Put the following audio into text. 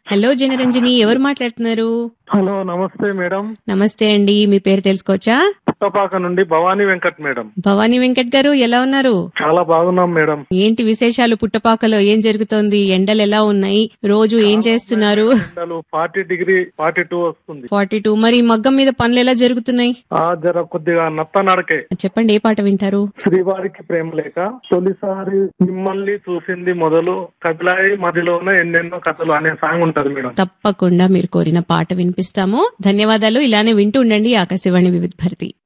hello Janaranjani ఎవరు మాట్లాడుతున్నారు hello నమస్తే మేడం నమస్తే అండి మీ పేరు తెలుసుకోవచ్చా పుట్టపాక నుండి భవానీ వెంకట్ మేడం భవానీ వెంకట్ గారు ఎలా ఉన్నారు చాలా బాగున్నాం మేడం ఏంటి విశేషాలు పుట్టపాకలో ఏం జరుగుతోంది ఎండలు ఎలా ఉన్నాయి రోజు ఏం చేస్తున్నారు ఎండలు ఫార్టీ డిగ్రీ ఫార్టీ టూ వస్తుంది ఫార్టీ టూ మరి మగ్గం మీద పనులు ఎలా జరుగుతున్నాయి ఆ జర కొద్దిగా నత్త నడకే చెప్పండి ఏ పాట వింటారు శ్రీవారికి ప్రేమ లేక తొలిసారి మిమ్మల్ని చూసింది మొదలు కదిలాయి మదిలోనే ఎన్నెన్నో కథలు అనే సాంగ్ ఉంటది మేడం తప్పకుండా మీరు కోరిన పాట వినిపిస్తాము ధన్యవాదాలు ఇలానే వింటూ ఉండండి ఆకాశవాణి వివిధ భారతి